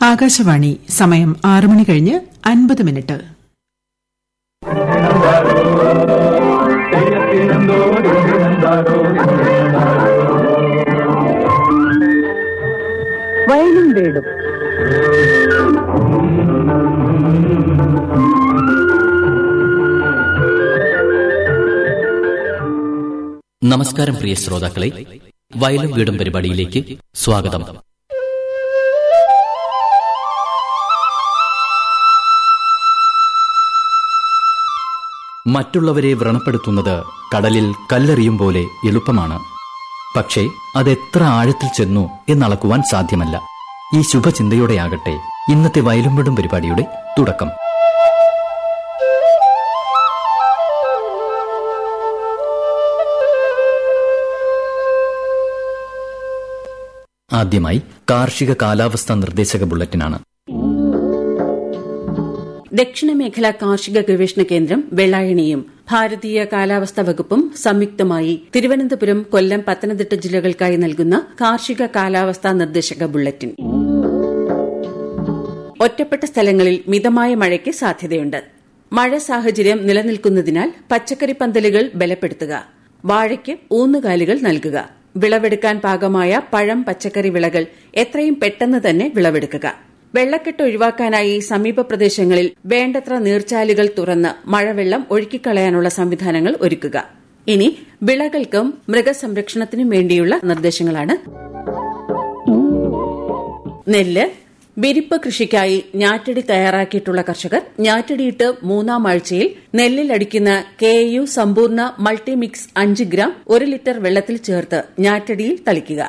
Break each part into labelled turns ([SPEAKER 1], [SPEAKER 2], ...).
[SPEAKER 1] ആകാശവാണി സമയം ആറ് മണി കഴിഞ്ഞ് അൻപത് മിനിറ്റ്
[SPEAKER 2] വയലും വീടും
[SPEAKER 3] നമസ്കാരം പ്രിയ ശ്രോതാക്കളെ വയലും വീടും പരിപാടിയിലേക്ക് സ്വാഗതം മറ്റുള്ളവരെ വ്രണപ്പെടുത്തുന്നത് കടലിൽ കല്ലെറിയും പോലെ എളുപ്പമാണ് പക്ഷേ അതെത്ര ആഴത്തിൽ ചെന്നു എന്നളക്കുവാൻ സാധ്യമല്ല ഈ ശുഭചിന്തയോടെയാകട്ടെ ഇന്നത്തെ വയലും വീടും പരിപാടിയുടെ തുടക്കം ആദ്യമായി കാർഷിക കാലാവസ്ഥാ നിർദ്ദേശക ബുള്ളറ്റിനാണ്
[SPEAKER 4] ദക്ഷിണമേഖല കാർഷിക ഗവേഷണ കേന്ദ്രം വെള്ളായണിയും ഭാരതീയ കാലാവസ്ഥാ വകുപ്പും സംയുക്തമായി തിരുവനന്തപുരം കൊല്ലം പത്തനംതിട്ട ജില്ലകൾക്കായി നൽകുന്ന കാർഷിക കാലാവസ്ഥാ നിർദ്ദേശക ബുള്ളറ്റിൻ ഒറ്റപ്പെട്ട സ്ഥലങ്ങളിൽ മിതമായ മഴയ്ക്ക് സാധ്യതയുണ്ട് മഴ സാഹചര്യം നിലനിൽക്കുന്നതിനാൽ പച്ചക്കറി പന്തലുകൾ ബലപ്പെടുത്തുക വാഴയ്ക്ക് ഊന്നുകാലുകൾ നൽകുക വിളവെടുക്കാൻ പാകമായ പഴം പച്ചക്കറി വിളകൾ എത്രയും പെട്ടെന്ന് തന്നെ വിളവെടുക്കുക വെള്ളക്കെട്ട് ഒഴിവാക്കാനായി സമീപ പ്രദേശങ്ങളിൽ വേണ്ടത്ര നീർച്ചാലുകൾ തുറന്ന് മഴവെള്ളം ഒഴുക്കിക്കളയാനുള്ള സംവിധാനങ്ങൾ ഒരുക്കുക ഇനി വിളകൾക്കും മൃഗസംരക്ഷണത്തിനും വേണ്ടിയുള്ള നിർദ്ദേശങ്ങളാണ് നെല്ല് വിരിപ്പ് കൃഷിക്കായി ഞാറ്റടി തയ്യാറാക്കിയിട്ടുള്ള കർഷകർ ഞാറ്റടിയിട്ട് മൂന്നാം ആഴ്ചയിൽ നെല്ലിൽ അടിക്കുന്ന കെ യു സമ്പൂർണ്ണ മൾട്ടിമിക്സ് അഞ്ച് ഗ്രാം ഒരു ലിറ്റർ വെള്ളത്തിൽ ചേർത്ത് ഞാറ്റടിയിൽ തളിക്കുക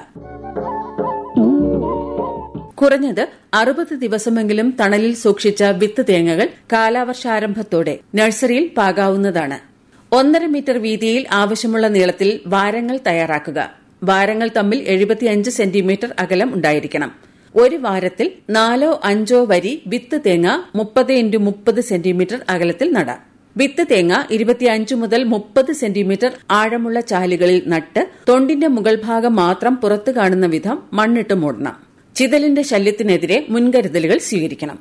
[SPEAKER 4] കുറഞ്ഞത് അറുപത് ദിവസമെങ്കിലും തണലിൽ സൂക്ഷിച്ച വിത്ത് തേങ്ങകൾ കാലാവർഷാരംഭത്തോടെ നഴ്സറിയിൽ പാകാവുന്നതാണ് ഒന്നര മീറ്റർ വീതിയിൽ ആവശ്യമുള്ള നീളത്തിൽ വാരങ്ങൾ തയ്യാറാക്കുക വാരങ്ങൾ തമ്മിൽ എഴുപത്തിയഞ്ച് സെന്റിമീറ്റർ അകലം ഉണ്ടായിരിക്കണം ഒരു വാരത്തിൽ നാലോ അഞ്ചോ വരി വിത്ത് തേങ്ങ മുപ്പത് ഇൻറ്റു മുപ്പത് സെന്റിമീറ്റർ അകലത്തിൽ നടാം വിത്ത് തേങ്ങ ഇരുപത്തിയഞ്ച് മുതൽ മുപ്പത് സെന്റിമീറ്റർ ആഴമുള്ള ചാലുകളിൽ നട്ട് തൊണ്ടിന്റെ മുകൾ ഭാഗം മാത്രം പുറത്തു കാണുന്ന വിധം മണ്ണിട്ട് മൂടണം ചിതലിന്റെ ശല്യത്തിനെതിരെ മുൻകരുതലുകൾ സ്വീകരിക്കണം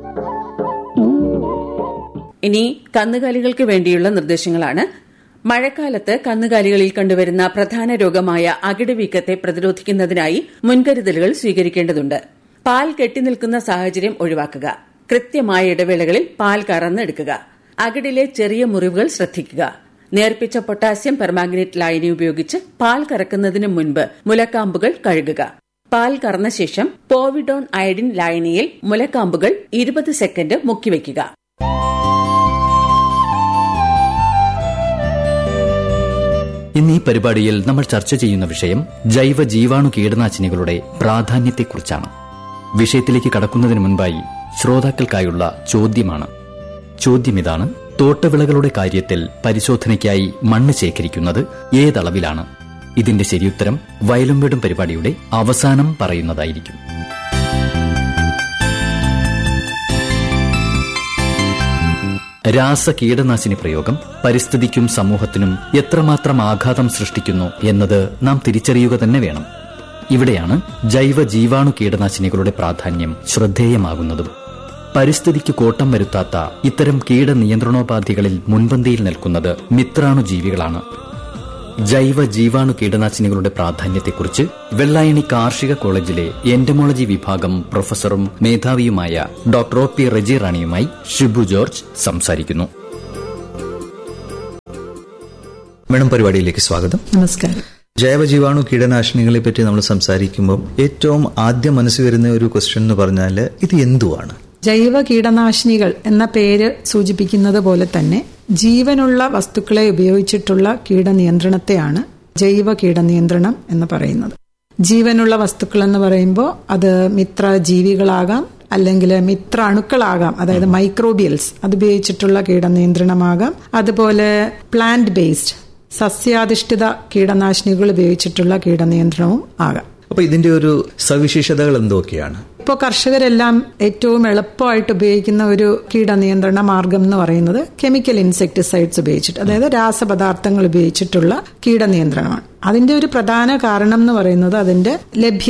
[SPEAKER 4] ഇനി കന്നുകാലികൾക്ക് വേണ്ടിയുള്ള നിർദ്ദേശങ്ങളാണ് മഴക്കാലത്ത് കന്നുകാലികളിൽ കണ്ടുവരുന്ന പ്രധാന രോഗമായ അകിടുവീക്കത്തെ പ്രതിരോധിക്കുന്നതിനായി മുൻകരുതലുകൾ സ്വീകരിക്കേണ്ടതുണ്ട് പാൽ കെട്ടിനിൽക്കുന്ന സാഹചര്യം ഒഴിവാക്കുക കൃത്യമായ ഇടവേളകളിൽ പാൽ കറന്നെടുക്കുക അകിടിലെ ചെറിയ മുറിവുകൾ ശ്രദ്ധിക്കുക നേർപ്പിച്ച പൊട്ടാസ്യം പെർമാഗ്നേറ്റ് ലായനി ഉപയോഗിച്ച് പാൽ കറക്കുന്നതിന് മുൻപ് മുലക്കാമ്പുകൾ കഴുകുക പാൽ കറന്ന ശേഷം പോവിഡോൺ അയഡിൻ ലായനിയിൽ മുലക്കാമ്പുകൾ ഇരുപത് സെക്കൻഡ് മുക്കിവയ്ക്കുക
[SPEAKER 3] ഇന്ന് ഈ പരിപാടിയിൽ നമ്മൾ ചർച്ച ചെയ്യുന്ന വിഷയം ജൈവ ജീവാണു കീടനാശിനികളുടെ പ്രാധാന്യത്തെക്കുറിച്ചാണ് വിഷയത്തിലേക്ക് കടക്കുന്നതിന് മുൻപായി ശ്രോതാക്കൾക്കായുള്ള ചോദ്യമാണ് ചോദ്യം ഇതാണ് തോട്ടവിളകളുടെ കാര്യത്തിൽ പരിശോധനയ്ക്കായി മണ്ണ് ശേഖരിക്കുന്നത് ഏതളവിലാണ് ഇതിന്റെ ശരിയുത്തരം വയലും വീടും പരിപാടിയുടെ അവസാനം പറയുന്നതായിരിക്കും രാസ കീടനാശിനി പ്രയോഗം പരിസ്ഥിതിക്കും സമൂഹത്തിനും എത്രമാത്രം ആഘാതം സൃഷ്ടിക്കുന്നു എന്നത് നാം തിരിച്ചറിയുക തന്നെ വേണം ഇവിടെയാണ് ജൈവ ജീവാണു കീടനാശിനികളുടെ പ്രാധാന്യം ശ്രദ്ധേയമാകുന്നതും പരിസ്ഥിതിക്ക് കോട്ടം വരുത്താത്ത ഇത്തരം കീടനിയന്ത്രണോപാധികളിൽ മുൻപന്തിയിൽ നിൽക്കുന്നത് മിത്രാണു ജീവികളാണ് ജൈവ ജീവാണു കീടനാശിനികളുടെ പ്രാധാന്യത്തെക്കുറിച്ച് വെള്ളായണി കാർഷിക കോളേജിലെ എന്റമോളജി വിഭാഗം പ്രൊഫസറും മേധാവിയുമായ ഡോക്ടർ ഒ പി റെജി റാണിയുമായി ഷിബു ജോർജ് സംസാരിക്കുന്നു
[SPEAKER 5] മേഡം പരിപാടിയിലേക്ക് സ്വാഗതം
[SPEAKER 1] നമസ്കാരം
[SPEAKER 5] ജൈവജീവാണു കീടനാശിനികളെ പറ്റി നമ്മൾ സംസാരിക്കുമ്പോൾ ഏറ്റവും ആദ്യം മനസ്സിൽ വരുന്ന ഒരു ക്വസ്റ്റ്യൻ എന്ന് പറഞ്ഞാൽ ഇത് എന്തുവാണ്
[SPEAKER 6] ജൈവ കീടനാശിനികൾ എന്ന പേര് സൂചിപ്പിക്കുന്നത് പോലെ തന്നെ ജീവനുള്ള വസ്തുക്കളെ ഉപയോഗിച്ചിട്ടുള്ള കീടനിയന്ത്രണത്തെയാണ് ജൈവ കീടനിയന്ത്രണം എന്ന് പറയുന്നത് ജീവനുള്ള വസ്തുക്കൾ എന്ന് പറയുമ്പോൾ അത് മിത്ര ജീവികളാകാം അല്ലെങ്കിൽ മിത്ര അണുക്കളാകാം അതായത് മൈക്രോബിയൽസ് അത് ഉപയോഗിച്ചിട്ടുള്ള കീടനിയന്ത്രണമാകാം അതുപോലെ പ്ലാന്റ് ബേസ്ഡ് സസ്യാധിഷ്ഠിത കീടനാശിനികൾ ഉപയോഗിച്ചിട്ടുള്ള കീടനിയന്ത്രണവും ആകാം
[SPEAKER 5] അപ്പൊ ഇതിന്റെ ഒരു സവിശേഷതകൾ എന്തൊക്കെയാണ്
[SPEAKER 6] ഇപ്പോൾ കർഷകരെല്ലാം ഏറ്റവും എളുപ്പമായിട്ട് ഉപയോഗിക്കുന്ന ഒരു കീടനിയന്ത്രണ മാർഗം എന്ന് പറയുന്നത് കെമിക്കൽ ഇൻസെക്ടിസൈഡ്സ് ഉപയോഗിച്ചിട്ട് അതായത് രാസപദാർത്ഥങ്ങൾ ഉപയോഗിച്ചിട്ടുള്ള കീടനിയന്ത്രണമാണ് അതിന്റെ ഒരു പ്രധാന കാരണം എന്ന് പറയുന്നത് അതിന്റെ ലഭ്യത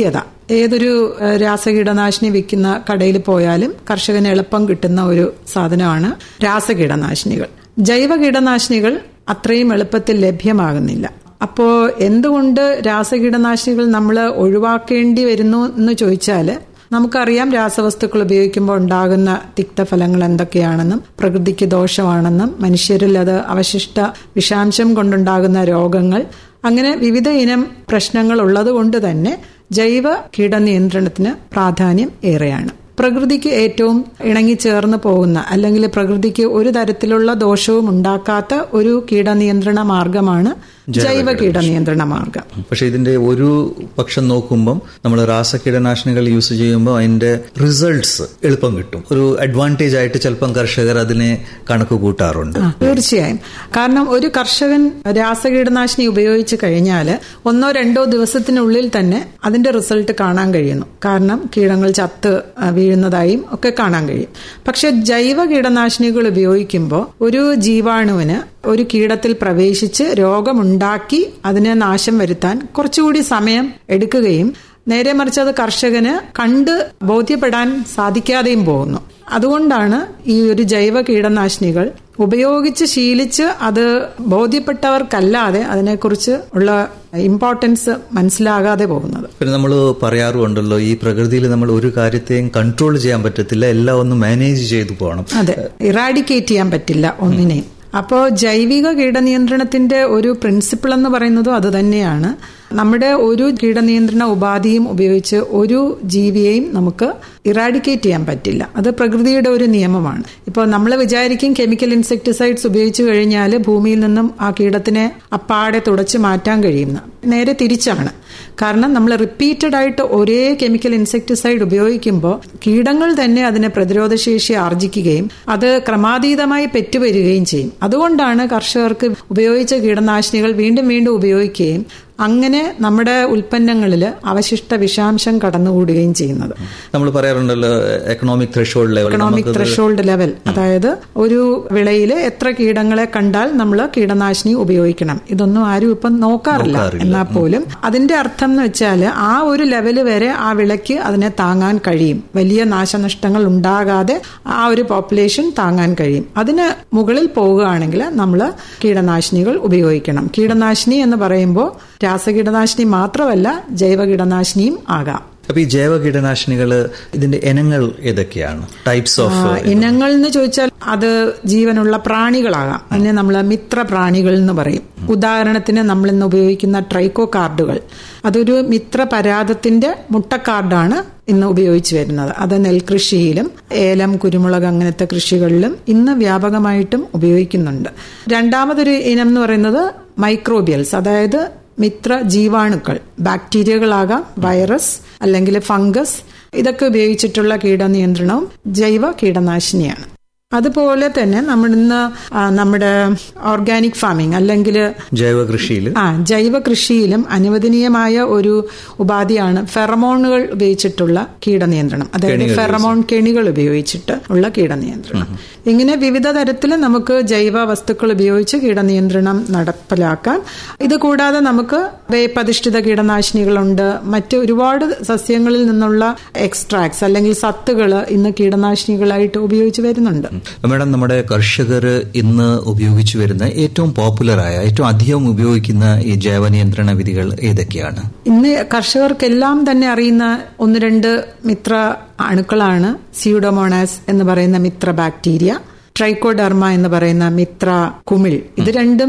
[SPEAKER 6] ഏതൊരു ഏഹ്, രാസകീടനാശിനി വിൽക്കുന്ന കടയിൽ പോയാലും കർഷകന് എളുപ്പം കിട്ടുന്ന ഒരു സാധനമാണ് രാസകീടനാശിനികൾ ജൈവ കീടനാശിനികൾ അത്രയും എളുപ്പത്തിൽ ലഭ്യമാകുന്നില്ല അപ്പോ എന്തുകൊണ്ട് രാസകീടനാശിനികൾ നമ്മൾ ഒഴിവാക്കേണ്ടി വരുന്നു എന്ന് ചോദിച്ചാൽ നമുക്കറിയാം രാസവസ്തുക്കൾ ഉപയോഗിക്കുമ്പോൾ ഉണ്ടാകുന്ന തിക്തഫലങ്ങൾ എന്തൊക്കെയാണെന്നും പ്രകൃതിക്ക് ദോഷമാണെന്നും മനുഷ്യരിൽ അത് അവശിഷ്ട വിഷാംശം കൊണ്ടുണ്ടാകുന്ന രോഗങ്ങൾ അങ്ങനെ വിവിധ ഇനം പ്രശ്നങ്ങൾ ഉള്ളതുകൊണ്ട് തന്നെ ജൈവ കീടനിയന്ത്രണത്തിന് പ്രാധാന്യം ഏറെയാണ് പ്രകൃതിക്ക് ഏറ്റവും ഇണങ്ങിച്ചേർന്ന് പോകുന്ന അല്ലെങ്കിൽ പ്രകൃതിക്ക് ഒരു തരത്തിലുള്ള ദോഷവും ഉണ്ടാക്കാത്ത ഒരു കീടനിയന്ത്രണ മാർഗമാണ് ജൈവ കീടനിയന്ത്രണ മാർഗം
[SPEAKER 5] പക്ഷെ ഇതിന്റെ ഒരു പക്ഷം നോക്കുമ്പം നമ്മൾ രാസകീടനാശിനികൾ യൂസ് ചെയ്യുമ്പോൾ അതിന്റെ റിസൾട്ട്സ് എളുപ്പം കിട്ടും ഒരു അഡ്വാൻറ്റേജ് ആയിട്ട് ചിലപ്പം കർഷകർ അതിനെ കണക്ക് കൂട്ടാറുണ്ട്
[SPEAKER 6] ആ, തീർച്ചയായും കാരണം ഒരു കർഷകൻ രാസകീടനാശിനി ഉപയോഗിച്ച് കഴിഞ്ഞാൽ ഒന്നോ രണ്ടോ ദിവസത്തിനുള്ളിൽ തന്നെ അതിന്റെ റിസൾട്ട് കാണാൻ കഴിയുന്നു കാരണം കീടങ്ങൾ ചത്ത് ആ, വീഴുന്നതായും ഒക്കെ കാണാൻ കഴിയും പക്ഷെ ജൈവ കീടനാശിനികൾ ഉപയോഗിക്കുമ്പോൾ ഒരു ജീവാണുവിന് ഒരു കീടത്തിൽ പ്രവേശിച്ച് രോഗമുണ്ടാക്കി അതിനെ നാശം വരുത്താൻ കുറച്ചുകൂടി സമയം എടുക്കുകയും നേരെ മറിച്ച് അത് കർഷകന് കണ്ട് ബോധ്യപ്പെടാൻ സാധിക്കാതെയും പോകുന്നു അതുകൊണ്ടാണ് ഈ ഒരു ജൈവ കീടനാശിനികൾ ഉപയോഗിച്ച് ശീലിച്ച് അത് ബോധ്യപ്പെട്ടവർക്കല്ലാതെ അതിനെക്കുറിച്ച് ഉള്ള ഇമ്പോർട്ടൻസ് മനസ്സിലാകാതെ പോകുന്നത്
[SPEAKER 5] പിന്നെ നമ്മൾ പറയാറുണ്ടല്ലോ ഈ പ്രകൃതിയിൽ നമ്മൾ ഒരു കാര്യത്തെയും കൺട്രോൾ ചെയ്യാൻ പറ്റത്തില്ല എല്ലാം ഒന്ന് മാനേജ് ചെയ്തു പോകണം
[SPEAKER 6] അതെ ഇറാഡിക്കേറ്റ് ചെയ്യാൻ പറ്റില്ല ഒന്നിനെയും അപ്പോൾ ജൈവിക കീടനിയന്ത്രണത്തിന്റെ ഒരു പ്രിൻസിപ്പിൾ എന്ന് പറയുന്നതും അത് തന്നെയാണ് നമ്മുടെ ഒരു കീടനിയന്ത്രണ ഉപാധിയും ഉപയോഗിച്ച് ഒരു ജീവിയെയും നമുക്ക് ഇറാഡിക്കേറ്റ് ചെയ്യാൻ പറ്റില്ല അത് പ്രകൃതിയുടെ ഒരു നിയമമാണ് ഇപ്പോൾ നമ്മൾ വിചാരിക്കും കെമിക്കൽ ഇൻസെക്ടിസൈഡ്സ് ഉപയോഗിച്ചു കഴിഞ്ഞാൽ ഭൂമിയിൽ നിന്നും ആ കീടത്തിനെ അപ്പാടെ തുടച്ചു മാറ്റാൻ കഴിയുന്ന നേരെ തിരിച്ചാണ് കാരണം നമ്മൾ റിപ്പീറ്റഡ് ആയിട്ട് ഒരേ കെമിക്കൽ ഇൻസെക്ടിസൈഡ് ഉപയോഗിക്കുമ്പോൾ കീടങ്ങൾ തന്നെ അതിനെ പ്രതിരോധശേഷി ആർജിക്കുകയും അത് ക്രമാതീതമായി പെറ്റുവരികയും ചെയ്യും അതുകൊണ്ടാണ് കർഷകർക്ക് ഉപയോഗിച്ച കീടനാശിനികൾ വീണ്ടും വീണ്ടും ഉപയോഗിക്കുകയും അങ്ങനെ നമ്മുടെ ഉൽപ്പന്നങ്ങളിൽ അവശിഷ്ട വിഷാംശം കടന്നുകൂടുകയും ചെയ്യുന്നത്
[SPEAKER 5] നമ്മൾ പറയാറുണ്ടല്ലോ economic threshold level
[SPEAKER 6] economic threshold level അതായത് ഒരു വിളയിൽ എത്ര കീടങ്ങളെ കണ്ടാൽ നമ്മൾ കീടനാശിനി ഉപയോഗിക്കണം ഇതൊന്നും ആരും ഇപ്പം നോക്കാറില്ല എന്നാൽ പോലും അതിന്റെ അർത്ഥം എന്ന് വെച്ചാൽ ആ ഒരു ലെവല് വരെ ആ വിളയ്ക്ക് അതിനെ താങ്ങാൻ കഴിയും വലിയ നാശനഷ്ടങ്ങൾ ഉണ്ടാകാതെ ആ ഒരു പോപ്പുലേഷൻ താങ്ങാൻ കഴിയും അതിന് മുകളിൽ പോവുകയാണെങ്കിൽ നമ്മൾ കീടനാശിനികൾ ഉപയോഗിക്കണം കീടനാശിനി എന്ന് പറയുമ്പോൾ രാസകീടനാശിനി മാത്രമല്ല ജൈവ കീടനാശിനിയും ആകാം
[SPEAKER 5] അപ്പൊ ഈ ജൈവ കീടനാശിനികൾ ഇതിന്റെ ഇനങ്ങൾ ഏതൊക്കെയാണ് ടൈപ്സ് ഓഫ്
[SPEAKER 6] ആ, ഇനങ്ങൾ എന്ന് ചോദിച്ചാൽ അത് ജീവനുള്ള പ്രാണികളാകാം അതിനെ നമ്മൾ മിത്ര പ്രാണികൾ എന്ന് പറയും ഉദാഹരണത്തിന് നമ്മൾ ഇന്ന് ഉപയോഗിക്കുന്ന ട്രൈക്കോ കാർഡുകൾ അതൊരു മിത്ര പരാതത്തിന്റെ മുട്ടക്കാർഡാണ് ഇന്ന് ഉപയോഗിച്ചു വരുന്നത് അത് നെൽകൃഷിയിലും ഏലം കുരുമുളക് അങ്ങനത്തെ കൃഷികളിലും ഇന്ന് വ്യാപകമായിട്ടും ഉപയോഗിക്കുന്നുണ്ട് രണ്ടാമതൊരു ഇനം എന്ന് പറയുന്നത് മൈക്രോബിയൽസ് അതായത് മിത്ര ജീവാണുക്കൾ ബാക്ടീരിയകളാകാം വൈറസ് അല്ലെങ്കിൽ ഫംഗസ് ഇതൊക്കെ ഉപയോഗിച്ചിട്ടുള്ള കീടനിയന്ത്രണവും ജൈവ കീടനാശിനിയാണ് അതുപോലെ തന്നെ നമ്മൾ ഇന്ന് ആ, നമ്മുടെ ഓർഗാനിക് ഫാമിംഗ് അല്ലെങ്കിൽ
[SPEAKER 5] ജൈവ കൃഷിയിൽ
[SPEAKER 6] ആ ജൈവ കൃഷിയിലും അനുവദനീയമായ ഒരു ഉപാധിയാണ് ഫെറമോണുകൾ ഉപയോഗിച്ചിട്ടുള്ള കീടനിയന്ത്രണം അതായത് ഫെറമോൺ കെണികൾ ഉപയോഗിച്ചിട്ട് ഉള്ള കീടനിയന്ത്രണം ഇങ്ങനെ വിവിധ തരത്തിൽ നമുക്ക് ജൈവ വസ്തുക്കൾ ഉപയോഗിച്ച് കീടനിയന്ത്രണം നടപ്പിലാക്കാം ഇത് കൂടാതെ നമുക്ക് വേപ്പധിഷ്ഠിത കീടനാശിനികളുണ്ട് മറ്റ് ഒരുപാട് സസ്യങ്ങളിൽ നിന്നുള്ള എക്സ്ട്രാക്ട്സ് അല്ലെങ്കിൽ സത്തുകൾ ഇന്ന് കീടനാശിനികളായിട്ട് ഉപയോഗിച്ച് വരുന്നുണ്ട്
[SPEAKER 5] മാഡം നമ്മുടെ കർഷകർ ഇന്ന് ഉപയോഗിച്ചു വരുന്ന ഏറ്റവും പോപ്പുലറായ ഏറ്റവും അധികം ഉപയോഗിക്കുന്ന ഈ ജൈവ നിയന്ത്രണ വിധികൾ ഏതൊക്കെയാണ്
[SPEAKER 6] ഇന്ന് കർഷകർക്കെല്ലാം തന്നെ അറിയുന്ന ഒന്ന് രണ്ട് മിത്ര അണുക്കളാണ് സ്യൂഡോമോണാസ് എന്ന് പറയുന്ന മിത്ര ബാക്ടീരിയ ട്രൈക്കോഡർമ എന്ന് പറയുന്ന മിത്ര കുമിൾ ഇത് രണ്ടും